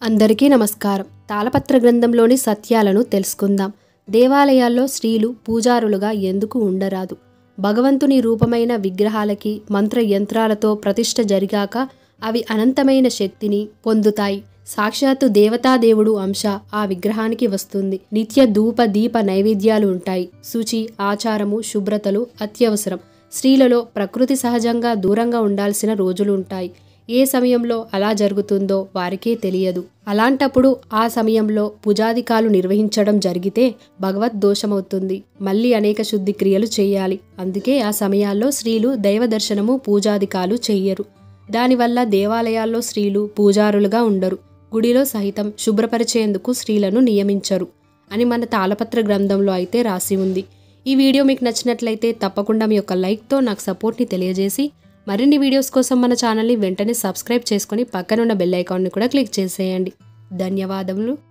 అందరికీ నమస్కారం తాళపత్ర గ్రంథంలోని సత్యాలను తెలుసుకుందాం దేవాలయాల్లో స్త్రీలు పూజారులుగా ఎందుకు ఉండరాదు భగవంతుని రూపమైన విగ్రహాలకి మంత్ర యంత్రాలతో ప్రతిష్ఠ జరిగాక అవి అనంతమైన శక్తిని పొందుతాయి సాక్షాత్తు దేవతాదేవుడు అంశ ఆ విగ్రహానికి వస్తుంది నిత్య ధూప దీప నైవేద్యాలు ఉంటాయి శుచి ఆచారము శుభ్రతలు అత్యవసరం స్త్రీలలో ప్రకృతి సహజంగా దూరంగా ఉండాల్సిన రోజులు ఉంటాయి ఏ సమయంలో అలా జరుగుతుందో వారికే తెలియదు అలాంటప్పుడు ఆ సమయంలో పూజాదికాలు నిర్వహించడం జరిగితే భగవద్ దోషమవుతుంది మళ్ళీ అనేక శుద్ధి క్రియలు చేయాలి అందుకే ఆ సమయాల్లో స్త్రీలు దైవ దర్శనము పూజాదికాలు చెయ్యరు దానివల్ల దేవాలయాల్లో స్త్రీలు పూజారులుగా ఉండరు గుడిలో సహితం శుభ్రపరిచేందుకు స్త్రీలను నియమించరు అని మన తాళపత్ర గ్రంథంలో అయితే రాసి ఉంది ఈ వీడియో మీకు నచ్చినట్లయితే తప్పకుండా మీ యొక్క లైక్తో నాకు సపోర్ట్ని తెలియజేసి మరిన్ని వీడియోస్ కోసం మన ఛానల్ని వెంటనే సబ్స్క్రైబ్ చేసుకొని పక్కనున్న బెల్ ఐకాన్ని కూడా క్లిక్ చేసేయండి ధన్యవాదములు